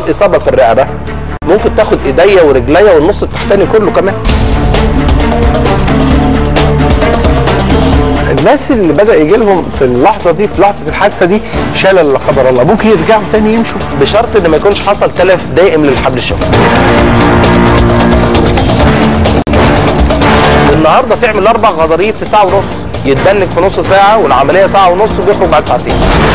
اصابه في الرقبه ممكن تاخد ايديا ورجليا والنص التحتاني كله كمان الناس اللي بدا يجي لهم في اللحظه دي في لحظه الحادثه دي شلل لا قدر الله ممكن يرجعوا تاني يمشوا بشرط ان ما يكونش حصل تلف دائم للحبل الشوكي النهارده تعمل اربع غضاريف في ساعه ونص يتبنك في نص ساعه والعمليه ساعه ونص وبيخرج بعد ساعتين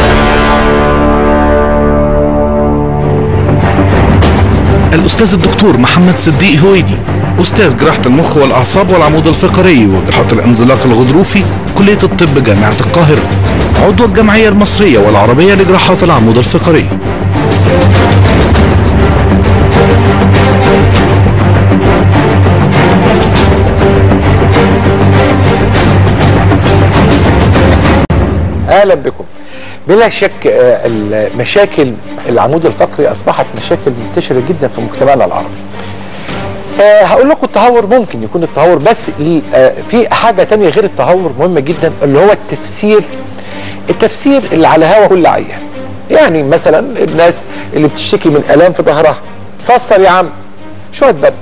الأستاذ الدكتور محمد صديق هويدي أستاذ جراحة المخ والأعصاب والعمود الفقري وجراحة الانزلاق الغضروفي كلية الطب جامعة القاهرة عضو الجمعية المصرية والعربية لجراحات العمود الفقري اهلا بكم بلا شك آه، المشاكل العمود الفقري اصبحت مشاكل منتشره جدا في مجتمعنا العربي أه هقول لكم التهور ممكن يكون التهور بس ال- آه، في حاجه تانية غير التهور مهمه جدا اللي هو التفسير التفسير اللي على هوا كل عيان يعني مثلا الناس اللي بتشتكي من الام في ظهرها فسر يا عم شويه برد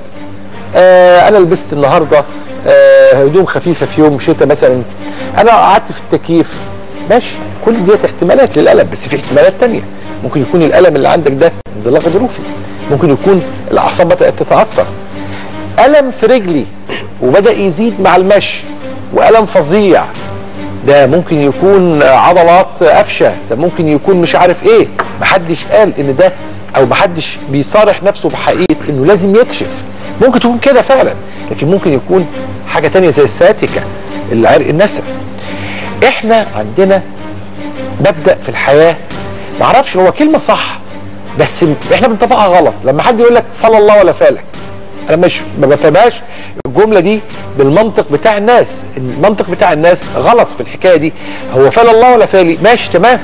آه انا لبست النهارده آه هدوم خفيفه في يوم شتاء مثلا انا قعدت في التكييف ماشي كل ديت احتمالات للالم بس في احتمالات تانية ممكن يكون الالم اللي عندك ده انزلاق غضروفي ممكن يكون الاعصاب بدات تتاثر الم في رجلي وبدا يزيد مع المشي والم فظيع ده ممكن يكون عضلات قفشه ده ممكن يكون مش عارف ايه محدش قال ان ده او محدش بيصارح نفسه بحقيقه انه لازم يكشف ممكن تكون كده فعلا لكن ممكن يكون حاجه تانية زي السياتيكا العرق النسا احنا عندنا مبدا في الحياه معرفش هو كلمه صح بس احنا بنطبقها غلط لما حد يقول لك فلا الله ولا فالك انا مش ما بفهمهاش الجمله دي بالمنطق بتاع الناس المنطق بتاع الناس غلط في الحكايه دي هو فلا الله ولا فالي ماشي تمام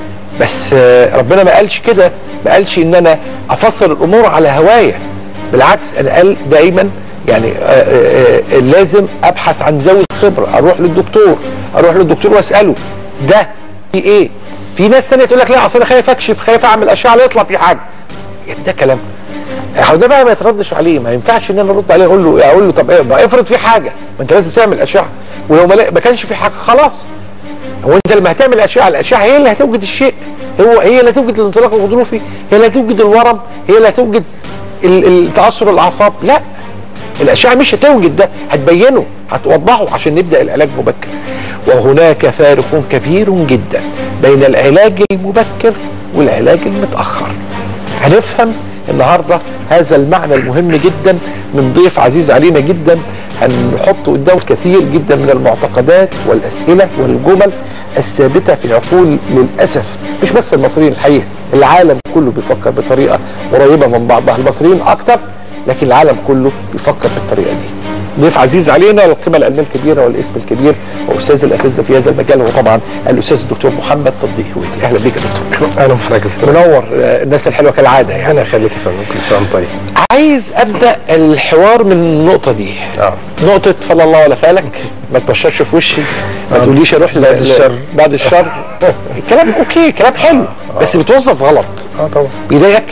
بس آه، ربنا ما قالش كده ما قالش ان انا افسر الامور على هوايا بالعكس انا قال دايما يعني آه، آه، آه، لازم ابحث عن ذوي خبره اروح للدكتور اروح للدكتور واساله ده في ايه في ناس تانية تقول لك لا اصل انا خايف اكشف خايف اعمل اشعه لا يطلع في حاجه يعني ده كلام هو ده بقى ما يتردش عليه ما ينفعش ان انا ارد عليه اقول له اقول له طب ايه ما افرض في حاجه ما انت لازم تعمل اشعه ولو ما, لا- ما كانش في حاجه خلاص هو انت لما هتعمل اشعه الاشعه هي اللي هتوجد الشيء هو هي اللي هتوجد الانزلاق الغضروفي هي اللي هتوجد الورم هي اللي هتوجد ال- ال- تاثر الاعصاب لا الاشعه مش هتوجد ده هتبينه هتوضحه عشان نبدا العلاج مبكر وهناك فارق كبير جدا بين العلاج المبكر والعلاج المتاخر هنفهم النهارده هذا المعنى المهم جدا من ضيف عزيز علينا جدا هنحط قدامه الكثير جدا من المعتقدات والاسئله والجمل الثابته في عقول للاسف مش بس المصريين الحقيقه العالم كله بيفكر بطريقه قريبه من بعضها المصريين اكتر لكن العالم كله بيفكر بالطريقه دي ضيف عزيز علينا القيمه العلميه الكبيره والاسم الكبير واستاذ الاساتذه في هذا المجال هو طبعا الاستاذ الدكتور محمد صديق هويتي اهلا بك يا دكتور اهلا بحضرتك يا دكتور منور آه، الناس الحلوه كالعاده يعني انا يخليك يا فندم كل سنه وأنت طيب عايز ابدا الحوار من النقطه دي اه نقطه فلا الله ولا فالك ما تبشرش في وشي ما تقوليش اروح ل- بعد ل- الشر. بعد الشر الكلام اوكي كلام حلو بس بتوظف غلط اه طبعا بيضايقك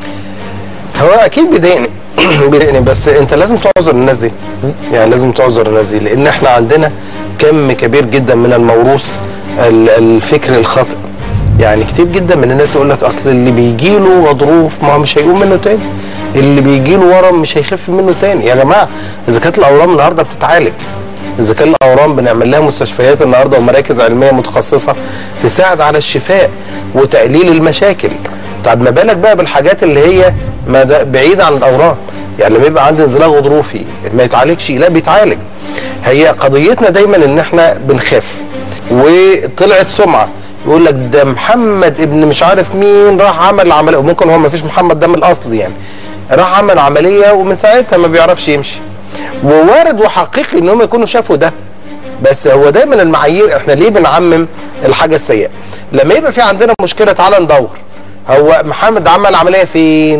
هو اكيد بيضايقني بيضايقني بس انت لازم تعذر الناس دي يعني لازم تعذر الناس دي لان احنا عندنا كم كبير جدا من الموروث ال- الفكر الخاطئ يعني كتير جدا من الناس يقول لك اصل اللي بيجي له غضروف ما هو مش هيقوم منه تاني اللي بيجي له ورم مش هيخف منه تاني يا جماعه اذا كانت الاورام النهارده بتتعالج اذا كان الاورام بنعمل لها مستشفيات النهارده ومراكز علميه متخصصه تساعد على الشفاء وتقليل المشاكل طب ما بالك بقى بالحاجات اللي هي ما ده بعيده عن الاورام يعني لما يبقى عندي انزلاق غضروفي ما يتعالجش لا بيتعالج هي قضيتنا دايما ان احنا بنخاف وطلعت سمعه يقول لك ده محمد ابن مش عارف مين راح عمل عمليه وممكن هو ما فيش محمد ده من الاصل يعني راح عمل عمليه ومن ساعتها ما بيعرفش يمشي ووارد وحقيقي ان هم يكونوا شافوا ده بس هو دايما المعايير احنا ليه بنعمم الحاجه السيئه لما يبقى في عندنا مشكله تعالى ندور هو محمد عمل عمليه فين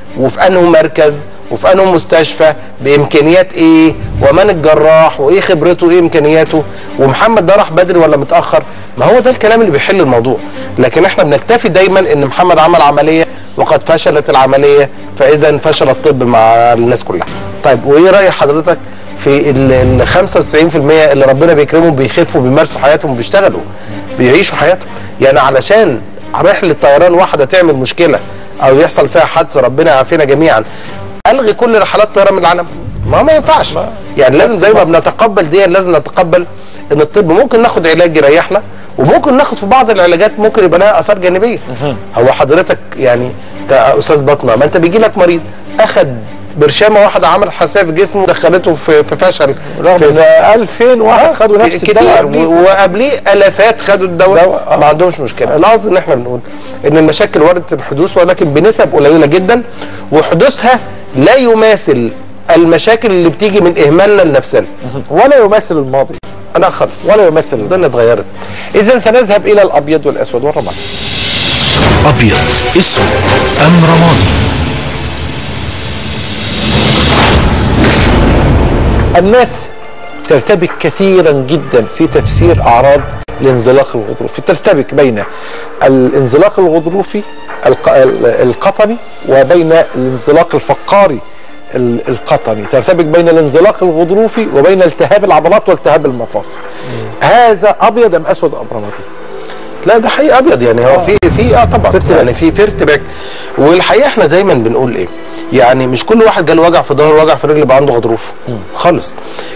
وفي انه مركز وفي انه مستشفى بامكانيات ايه ومن الجراح وايه خبرته وايه امكانياته ومحمد ده راح بدري ولا متاخر ما هو ده الكلام اللي بيحل الموضوع لكن احنا بنكتفي دايما ان محمد عمل عمليه وقد فشلت العمليه فاذا فشل الطب مع الناس كلها طيب وايه راي حضرتك في ال ال 95% اللي ربنا بيكرمهم بيخفوا بيمارسوا حياتهم وبيشتغلوا بيعيشوا حياتهم يعني علشان رحله طيران واحده تعمل مشكله او يحصل فيها حادث ربنا يعافينا جميعا الغي كل رحلات الطيران من العالم ما ما ينفعش يعني لازم زي ما بنتقبل دي لازم نتقبل ان الطب ممكن ناخد علاج يريحنا وممكن ناخد في بعض العلاجات ممكن يبقى لها اثار جانبيه هو حضرتك يعني كاستاذ بطنه ما انت بيجي لك مريض اخد برشامه واحده عملت حساسيه في جسمه ودخلته في في فشل رغم في ان 2000 واحد خدوا نفس كتير الدواء و- قبليه. وقبليه الافات خدوا الدواء دواء، آه. ما عندهمش مشكله القصد ان احنا بنقول ان المشاكل وارده الحدوث ولكن بنسب قليله جدا وحدوثها لا يماثل المشاكل اللي بتيجي من اهمالنا لنفسنا ولا يماثل الماضي انا خالص ولا يمثل الدنيا اتغيرت اذا سنذهب الى الابيض والاسود والرمادي أبيض أسود أم رمادي الناس ترتبك كثيرا جدا في تفسير اعراض الانزلاق الغضروفي ترتبك بين الانزلاق الغضروفي الق- ال- القطني وبين الانزلاق الفقاري ال- القطني ترتبك بين الانزلاق الغضروفي وبين التهاب العضلات والتهاب المفاصل هذا ابيض ام اسود ام رمادي لا ده حقيقي ابيض يعني هو في في اه طبعا في ارتباك. يعني في في ارتباك والحقيقه احنا دايما بنقول ايه يعني مش كل واحد جاله وجع في ظهره وجع في رجل يبقى عنده غضروف خالص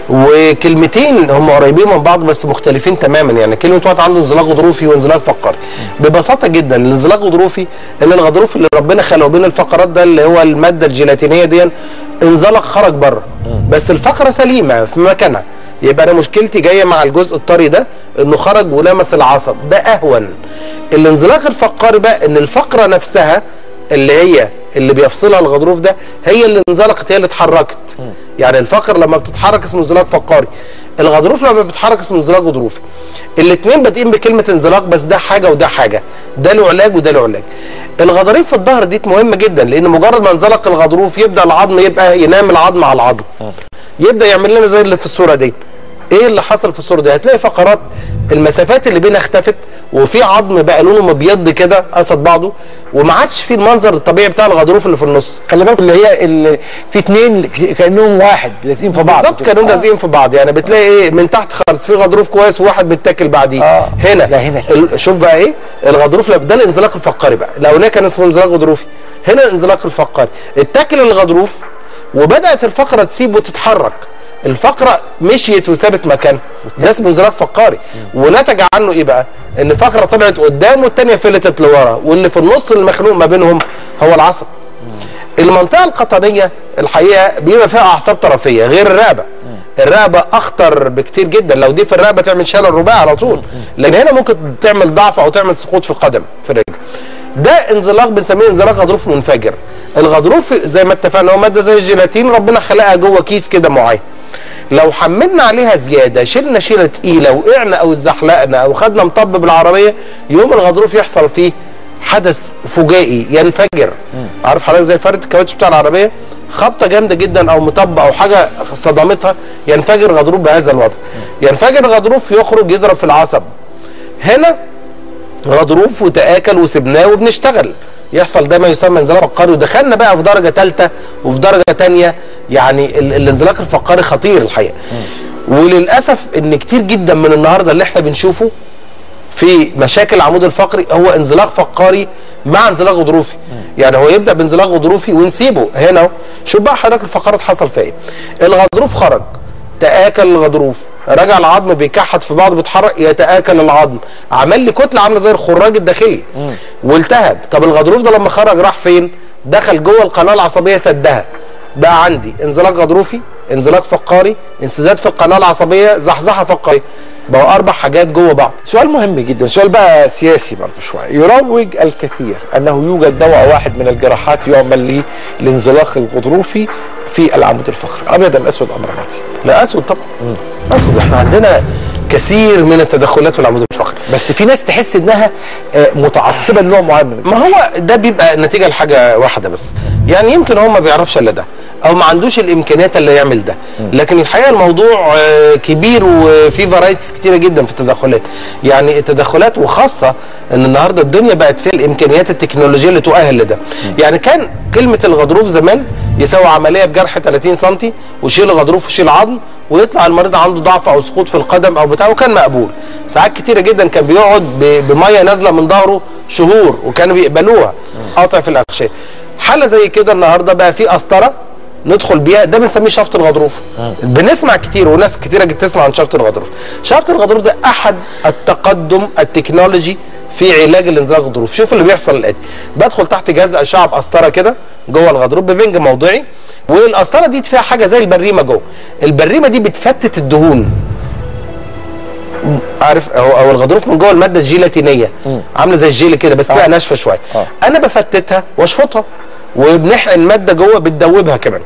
وكلمتين هم قريبين من بعض بس مختلفين تماما يعني كلمه واحد عنده انزلاق غضروفي وانزلاق فقري ببساطه جدا الانزلاق غضروفي ان الغضروف اللي ربنا خلقه بين الفقرات ده اللي هو الماده الجيلاتينيه دي انزلق خرج بره بس الفقره سليمه في مكانها يبقى انا مشكلتي جايه مع الجزء الطري ده انه خرج ولمس العصب ده اهون الانزلاق الفقاري بقى ان الفقره نفسها اللي هي اللي بيفصلها الغضروف ده هي اللي انزلقت هي اللي اتحركت يعني الفقر لما بتتحرك اسمه انزلاق فقاري الغضروف لما بيتحرك اسمه انزلاق غضروفي الاثنين بادئين بكلمه انزلاق بس ده حاجه وده حاجه ده له علاج وده له علاج الغضاريف في الظهر دي مهمه جدا لان مجرد ما انزلق الغضروف يبدا العظم يبقى ينام العظم على العظم يبدا يعمل لنا زي اللي في الصوره دي ايه اللي حصل في الصوره دي هتلاقي فقرات المسافات اللي بينها اختفت وفي عظم بقى لونه مبيض كده قصد بعضه وما عادش في المنظر الطبيعي بتاع الغضروف اللي في النص خلي بالك اللي هي اللي في اثنين كانهم واحد لازقين في بعض بالظبط كده. كانوا آه. لازقين في بعض يعني بتلاقي ايه من تحت خالص في غضروف كويس وواحد متاكل بعديه آه. هنا لا، هنا. ال- شوف بقى ايه الغضروف لا، ده الانزلاق الفقاري بقى لو هناك كان اسمه انزلاق غضروفي هنا الانزلاق الفقاري اتاكل الغضروف وبدات الفقره تسيب وتتحرك الفقره مشيت وسابت مكانها ده اسمه انزلاق فقاري ونتج عنه ايه بقى ان فقره طلعت قدام والتانيه فلتت لورا واللي في النص المخنوق ما بينهم هو العصب المنطقه القطنيه الحقيقه بيبقى فيها اعصاب طرفيه غير الرقبه الرقبه اخطر بكتير جدا لو دي في الرقبه تعمل شلل رباعي على طول لان هنا ممكن تعمل ضعف او تعمل سقوط في القدم في الرجل ده انزلاق بنسميه انزلاق غضروف منفجر الغضروف زي ما اتفقنا هو ماده زي الجيلاتين ربنا خلقها جوه كيس كده معين لو حملنا عليها زياده شلنا شيله تقيله وقعنا او اتزحلقنا او خدنا مطب بالعربيه يوم الغضروف يحصل فيه حدث فجائي ينفجر عارف حضرتك زي فرد الكاوتش بتاع العربيه خبطه جامده جدا او مطب او حاجه صدمتها ينفجر غضروف بهذا الوضع ينفجر غضروف يخرج يضرب في العصب هنا غضروف وتآكل وسبناه وبنشتغل يحصل ده ما يسمى انزلاق فقاري ودخلنا بقى في درجه ثالثه وفي درجه ثانيه يعني ال- الانزلاق الفقاري خطير الحقيقه وللاسف ان كتير جدا من النهارده اللي احنا بنشوفه في مشاكل العمود الفقري هو انزلاق فقاري مع انزلاق غضروفي يعني هو يبدا بانزلاق غضروفي ونسيبه هنا اهو. شوف بقى حضرتك الفقرات حصل فيها ايه الغضروف خرج تآكل الغضروف رجع العظم بيكحت في بعضه بيتحرك يتآكل العظم عمل لي كتله عامله زي الخراج الداخلي والتهب طب الغضروف ده لما خرج راح فين دخل جوه القناه العصبيه سدها بقى عندي انزلاق غضروفي انزلاق فقاري انسداد في القناه العصبيه زحزحه فقاريه بقوا اربع حاجات جوه بعض سؤال مهم جدا سؤال بقى سياسي برضه شويه يروج الكثير انه يوجد دواء واحد من الجراحات يعمل للانزلاق الغضروفي في العمود الفقري ابيض ام اسود ام رمادي لا اسود طبعا اسود احنا عندنا كثير من التدخلات في العمود الفقري بس في ناس تحس انها آه، متعصبه لنوع معين من ما هو ده بيبقى نتيجه لحاجه واحده بس يعني يمكن هو ما بيعرفش الا ده او ما عندوش الامكانيات اللي يعمل ده لكن الحقيقه الموضوع آه، كبير وفي فرايتيز كتيره جدا في التدخلات يعني التدخلات وخاصه ان النهارده الدنيا بقت فيها الامكانيات التكنولوجيه اللي تؤهل لده يعني كان كلمه الغضروف زمان يساوي عمليه بجرح 30 سم ويشيل الغضروف ويشيل عظم ويطلع المريض عنده ضعف او سقوط في القدم او بتاع وكان مقبول ساعات كتيره جدا كان بيقعد ب- بميه نازله من ظهره شهور وكانوا بيقبلوها قاطع في الاغشيه حاله زي كده النهارده بقى في قسطره ندخل بيها ده بنسميه شفط الغضروف بنسمع كتير وناس كتيره جت تسمع عن شفط الغضروف شفط الغضروف ده احد التقدم التكنولوجي في علاج الانزلاق الغضروف شوف اللي بيحصل الاتي بدخل تحت جهاز اشعه بقسطره كده جوه الغضروف ببنج موضعي والقسطره دي فيها حاجه زي البريمه جوه البريمه دي بتفتت الدهون عارف او او الغضروف من جوه الماده الجيلاتينيه عامله زي الجيلي كده بس تبقى ناشفه شويه آه. انا بفتتها واشفطها وبنحقن ماده جوه بتدوبها كمان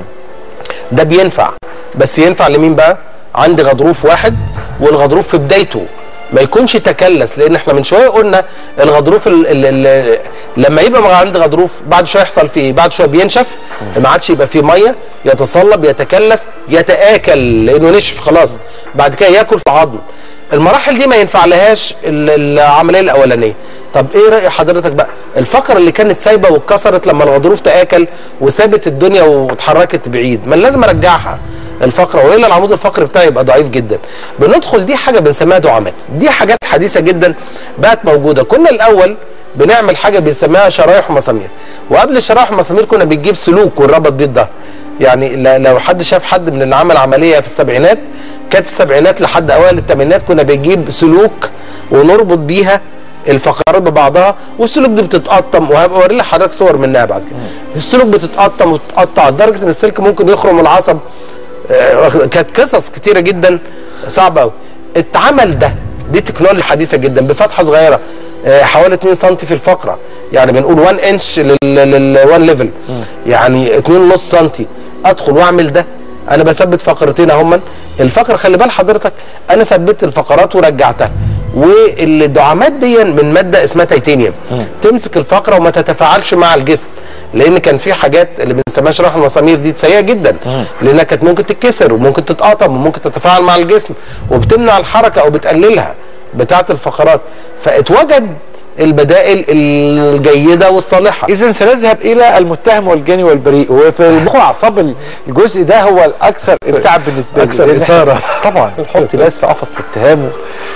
ده بينفع بس ينفع لمين بقى عندي غضروف واحد والغضروف في بدايته ما يكونش تكلس لان احنا من شويه قلنا الغضروف ال ال ال لما يبقى عندي غضروف بعد شويه يحصل فيه ايه بعد شويه بينشف ما عادش يبقى فيه ميه يتصلب يتكلس يتاكل لانه نشف خلاص بعد كده ياكل في عظم المراحل دي ما ينفع لهاش ال- العمليه الاولانيه طب ايه راي حضرتك بقى الفقره اللي كانت سايبه واتكسرت لما الغضروف تاكل وسابت الدنيا واتحركت بعيد ما أنا لازم ارجعها الفقره والا العمود الفقري بتاعي يبقى ضعيف جدا بندخل دي حاجه بنسميها دعامات دي حاجات حديثه جدا بقت موجوده كنا الاول بنعمل حاجه بنسميها شرايح ومسامير وقبل الشرايح والمسامير كنا بنجيب سلوك ونربط بيه الظهر يعني ل- لو حد شاف حد من اللي عمل عمليه في السبعينات كانت السبعينات لحد اوائل الثمانينات كنا بنجيب سلوك ونربط بيها الفقرات ببعضها والسلوك دي بتتقطم وهبقى اوري لحضرتك صور منها بعد كده السلوك بتتقطم وتتقطع لدرجه ان السلك ممكن يخرم العصب آه، كانت قصص كتيره جدا صعبه قوي اتعمل ده دي تكنولوجيا حديثه جدا بفتحه صغيره آه، حوالي 2 سم في الفقره يعني بنقول 1 انش لل 1 ليفل يعني 2.5 سم ادخل واعمل ده انا بثبت فقرتين اهما الفقره خلي بال حضرتك انا ثبت الفقرات ورجعتها والدعامات دي من ماده اسمها تيتانيوم تمسك الفقره وما تتفاعلش مع الجسم لان كان في حاجات اللي بنسميها شرح المسامير دي سيئه جدا لانها كانت ممكن تتكسر وممكن تتقطم وممكن تتفاعل مع الجسم وبتمنع الحركه او بتقللها بتاعه الفقرات فاتوجد البدائل الجيده والصالحه اذا سنذهب الى المتهم والجاني والبريء وفي المخ واعصاب الجزء ده هو الاكثر امتاعا بالنسبه لي أكثر لأن إحنا إثارة. طبعا نحط ناس في قفص الاتهام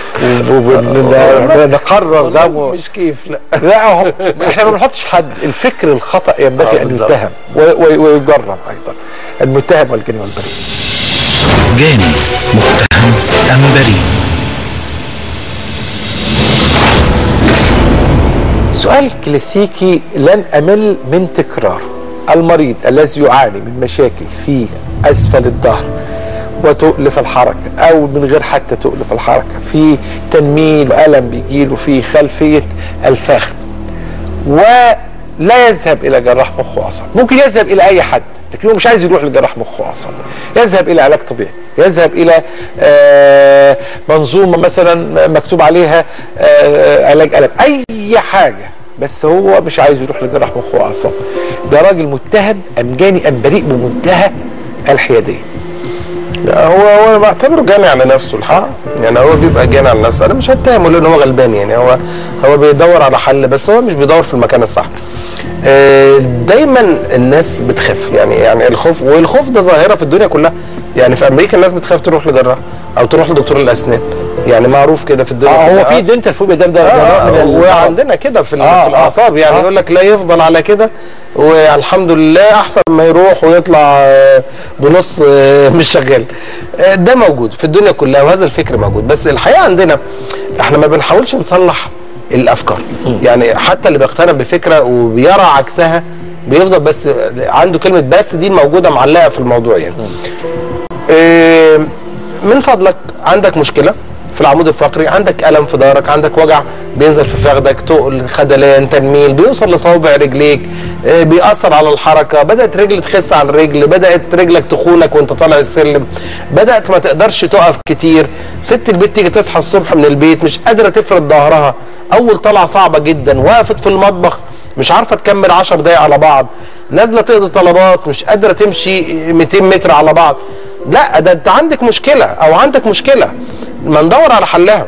ونقرر ده و- مش كيف لا لا هو احنا ما بنحطش حد الفكر الخطا ينبغي آه، ان بالظبط. يتهم و- و- ويجرم ايضا المتهم والجاني والبريء جاني متهم أم بريء سؤال كلاسيكي لن امل من تكراره المريض الذي يعاني من مشاكل في اسفل الظهر وتقل في الحركه او من غير حتى تقل في الحركه في تنميل والم بيجيله في خلفيه الفخذ ولا يذهب الى جراح مخ واعصاب ممكن يذهب الى اي حد لكن هو مش عايز يروح لجراح مخ واعصاب يذهب الى علاج طبيعي يذهب الى آه، منظومه مثلا مكتوب عليها آه، علاج الم اي حاجه بس هو مش عايز يروح لجراح مخ واعصاب ده راجل متهم ام جاني ام بريء بمنتهى الحياديه لا، هو هو انا بعتبره جاني على نفسه الحق يعني هو بيبقى جاني على نفسه انا مش هتهمه لان هو غلبان يعني هو هو بيدور على حل بس هو مش بيدور في المكان الصح آه، دايما الناس بتخاف يعني يعني الخوف والخوف ده ظاهره في الدنيا كلها يعني في امريكا الناس بتخاف تروح لجراح او تروح لدكتور الاسنان يعني معروف كده في الدنيا اه هو كلها. في دنتال فوبيا ده ده آه نوع من ال- وعندنا كده في, ال- آه، في الاعصاب يعني آه. يقول لك لا يفضل على كده والحمد لله احسن ما يروح ويطلع آه، بنص آه، مش شغال آه، ده موجود في الدنيا كلها وهذا الفكر موجود بس الحقيقه عندنا احنا ما بنحاولش نصلح الافكار يعني حتى اللي بيقتنع بفكره وبيرى عكسها بيفضل بس عنده كلمه بس دي موجوده معلقه في الموضوع يعني آه، من فضلك عندك مشكله في العمود الفقري عندك الم في ظهرك عندك وجع بينزل في فخدك تقل خدلان تنميل بيوصل لصوابع رجليك آه، بيأثر على الحركه بدأت رجل تخس على الرجل بدأت رجلك تخونك وانت طالع السلم بدأت ما تقدرش تقف كتير ست البيت تيجي تصحى الصبح من البيت مش قادره تفرد ظهرها اول طلعه صعبه جدا وقفت في المطبخ مش عارفه تكمل 10 دقايق على بعض نازله تقضي طلبات مش قادره تمشي 200 متر على بعض لا ده انت عندك مشكله او عندك مشكله ما ندور على حلها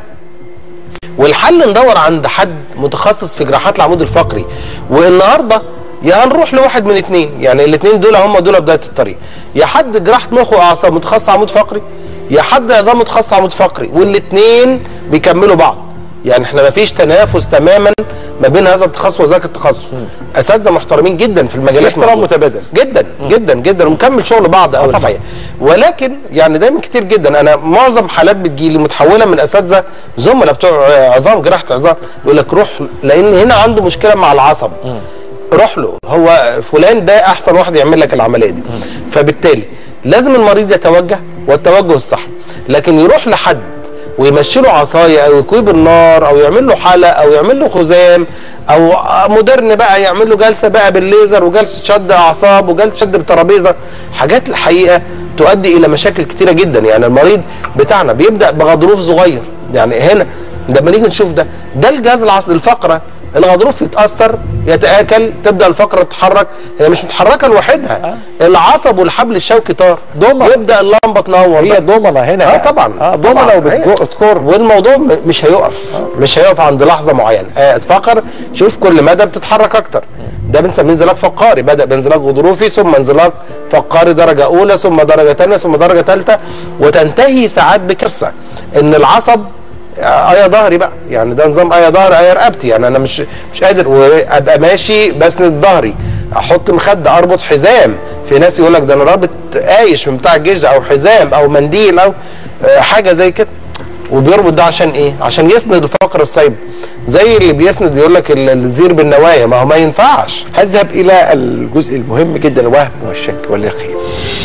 والحل ندور عند حد متخصص في جراحات العمود الفقري والنهارده يا هنروح لواحد من اتنين يعني الاتنين دول هم دول بدايه الطريق يا حد جراحه مخ واعصاب متخصص عمود فقري يا حد عظام متخصص عمود فقري والاتنين بيكملوا بعض يعني احنا ما فيش تنافس تماما ما بين هذا التخصص وذاك التخصص اساتذه محترمين جدا في المجالات احترام موجودة. متبادل. جدا جدا جدا ومكمل شغل بعض قوي الحقيقه ولكن يعني دايما كتير جدا انا معظم حالات بتجيلي متحوله من اساتذه زملاء بتوع عظام جراحه عظام يقول لك روح لان هنا عنده مشكله مع العصب روح له هو فلان ده احسن واحد يعمل لك العمليه دي فبالتالي لازم المريض يتوجه والتوجه الصح لكن يروح لحد ويمشي له عصايه او يكويه بالنار او يعمل له حلق او يعمل له خزام او مودرن بقى يعمل له جلسه بقى بالليزر وجلسه شد اعصاب وجلسه شد بالترابيزه حاجات الحقيقه تؤدي الى مشاكل كتيره جدا يعني المريض بتاعنا بيبدا بغضروف صغير يعني هنا لما نيجي نشوف ده ده الجهاز العصبي الفقره الغضروف يتاثر يتاكل تبدا الفقره تتحرك هي مش متحركه لوحدها العصب والحبل الشوكي طار ضمة. يبدا اللمبه تنور هي بقى. ضمنه هنا اه طبعا اه ضمنه طبعاً. وبتكور والموضوع م- مش هيقف مش هيقف عند لحظه معينه آه اتفقر شوف كل مدى بتتحرك اكتر ده بنسميه انزلاق فقاري بدا بانزلاق غضروفي ثم انزلاق فقاري درجه اولى ثم درجه ثانيه ثم درجه ثالثه وتنتهي ساعات بكارثه ان العصب ايا ظهري بقى يعني ده نظام ايا ظهري ايا رقبتي يعني انا مش مش قادر وابقى ماشي بسند ظهري احط مخده اربط حزام في ناس يقول لك ده انا رابط قايش من بتاع الجيش ده او حزام او منديل او آه، حاجه زي كده وبيربط ده عشان ايه؟ عشان يسند الفقر الصيب زي اللي بيسند يقول لك ال- الزير بالنوايا ما هو ما ينفعش هذهب الى الجزء المهم جدا الوهم والشك واليقين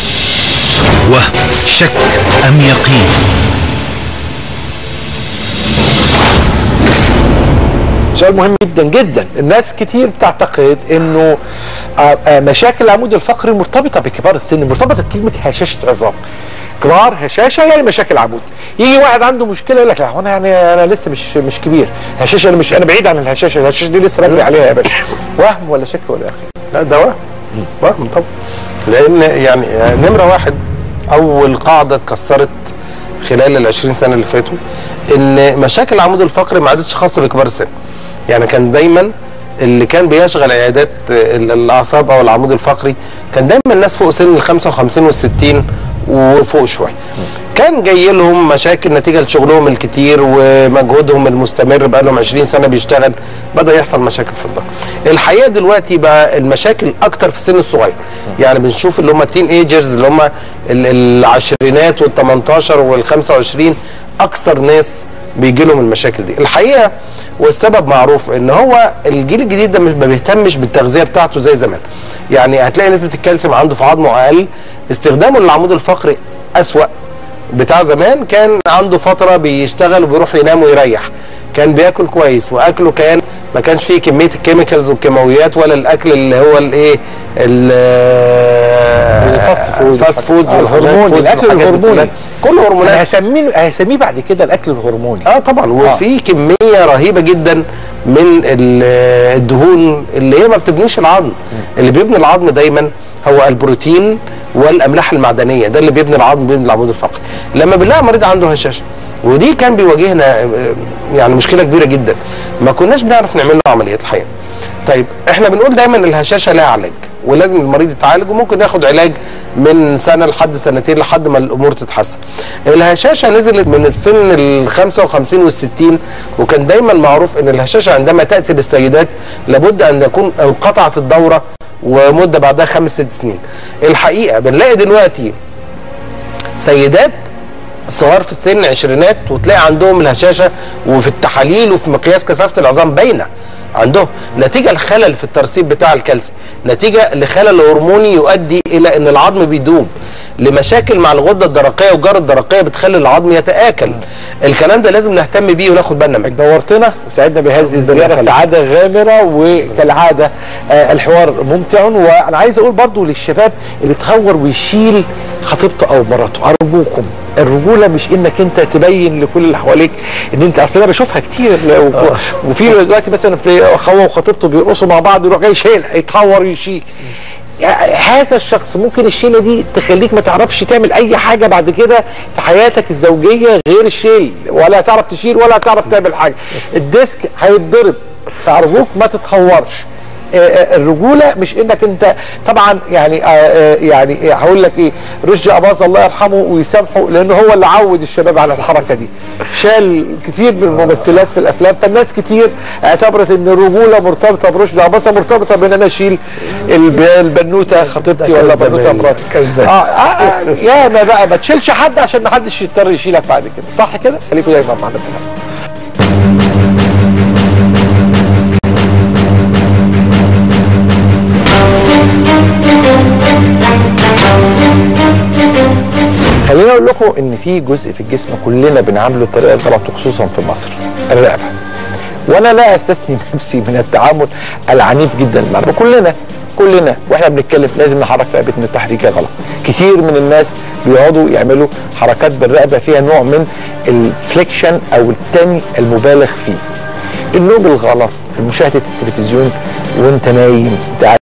وهم شك أم يقين سؤال مهم جدا جدا الناس كتير بتعتقد انه آه، آه، مشاكل العمود الفقري مرتبطه بكبار السن مرتبطه بكلمه هشاشه عظام كبار هشاشه يعني مشاكل عمود يجي واحد عنده مشكله يقول لك لا هو انا يعني انا لسه مش مش كبير هشاشه انا مش انا بعيد عن الهشاشه الهشاشه دي لسه راجع عليها يا باشا وهم ولا شك ولا يقين لا ده وهم وهم طبعا لان يعني نمره واحد اول قاعده اتكسرت خلال ال 20 سنه اللي فاتوا ان مشاكل العمود الفقري ما عادتش خاصه بكبار السن يعني كان دايما اللي كان بيشغل عيادات ال- الاعصاب او العمود الفقري كان دايما الناس فوق سن ال 55 وال 60 وفوق شويه كان جاي لهم مشاكل نتيجه لشغلهم الكتير ومجهودهم المستمر بقى لهم 20 سنه بيشتغل بدا يحصل مشاكل في الظهر الحقيقه دلوقتي بقى المشاكل اكتر في السن الصغير يعني بنشوف اللي هم التين ايجرز اللي هم ال- العشرينات وال 18 وال 25 اكثر ناس بيجي لهم المشاكل دي الحقيقه والسبب معروف ان هو الجيل الجديد ده مش ما بيهتمش بالتغذيه بتاعته زي زمان يعني هتلاقي نسبه الكالسيوم عنده في عظمه اقل استخدامه للعمود الفقري اسوأ بتاع زمان كان عنده فتره بيشتغل وبيروح ينام ويريح كان بياكل كويس واكله كان ما كانش فيه كميه الكيميكالز والكيماويات ولا الاكل اللي هو الايه الفاست فود. الفاست فودز آه، والهرموني الهرموني، الأكل الهرموني. كله انا هرمونات هسميه هسميه بعد كده الاكل الهرموني اه طبعا وفي كميه رهيبه جدا من ال- الدهون اللي هي ما بتبنيش العظم اللي بيبني العظم دايما هو البروتين والاملاح المعدنيه ده اللي بيبني العظم بيبني العمود الفقري لما بنلاقي مريض عنده هشاشه ودي كان بيواجهنا آه، يعني مشكله كبيره جدا ما كناش بنعرف نعمل له عمليات الحقيقه طيب احنا بنقول دايما الهشاشه لها علاج ولازم المريض يتعالج وممكن ياخد علاج من سنه لحد سنتين لحد ما الامور تتحسن. الهشاشه نزلت من السن ال 55 وال 60 وكان دايما معروف ان الهشاشه عندما تاتي للسيدات لابد ان يكون انقطعت الدوره ومده بعدها خمس ست سنين. الحقيقه بنلاقي دلوقتي سيدات صغار في السن عشرينات وتلاقي عندهم الهشاشه وفي التحاليل وفي مقياس كثافه العظام باينه عندهم نتيجه لخلل في الترسيب بتاع الكالسيوم نتيجه لخلل هرموني يؤدي الى ان العظم بيدوب لمشاكل مع الغده الدرقيه والجرة الدرقيه بتخلي العظم يتاكل الكلام ده لازم نهتم بيه وناخد بالنا منه نورتنا وسعدنا بهذه الزياره يخليك. سعاده غامره وكالعاده آه الحوار ممتع وانا عايز اقول برضو للشباب اللي تخور ويشيل خطيبته او مراته ارجوكم الرجوله مش انك انت تبين لكل اللي حواليك ان انت اصل انا بشوفها كتير و- وفي دلوقتي مثلا في هو وخطيبته بيرقصوا مع بعض يروح جاي شايل يتهور يشيل يعني هذا الشخص ممكن الشيله دي تخليك ما تعرفش تعمل اي حاجه بعد كده في حياتك الزوجيه غير الشيل ولا تعرف تشيل ولا تعرف تعمل حاجه الديسك هيتضرب فارجوك ما تتهورش آه، آه، الرجوله مش انك انت طبعا يعني آه، آه، يعني إيه، هقول لك ايه رشدي اباظه الله يرحمه ويسامحه لانه هو اللي عود الشباب على الحركه دي شال كتير من الممثلات في الافلام فالناس كتير اعتبرت ان الرجوله مرتبطه برشدي اباظه مرتبطه بان انا اشيل الب- البنوته خطيبتي ده كان ولا بنوته زمان. مراتي كان زمان. آه آه آه يا ما بقى ما تشيلش حد عشان ما حدش يضطر يشيلك بعد كده صح كده خليكم دايما معنا سلام خليني اقول لكم ان في جزء في الجسم كلنا بنعامله بطريقه غلط وخصوصا في مصر الرقبه وانا لا استثني نفسي من التعامل العنيف جدا مع الرقبة. كلنا كلنا واحنا بنتكلم لازم نحرك رقبتنا تحريكه غلط كتير من الناس بيقعدوا يعملوا حركات بالرقبه فيها نوع من الفليكشن او التاني المبالغ فيه النوم الغلط مشاهده التلفزيون وانت نايم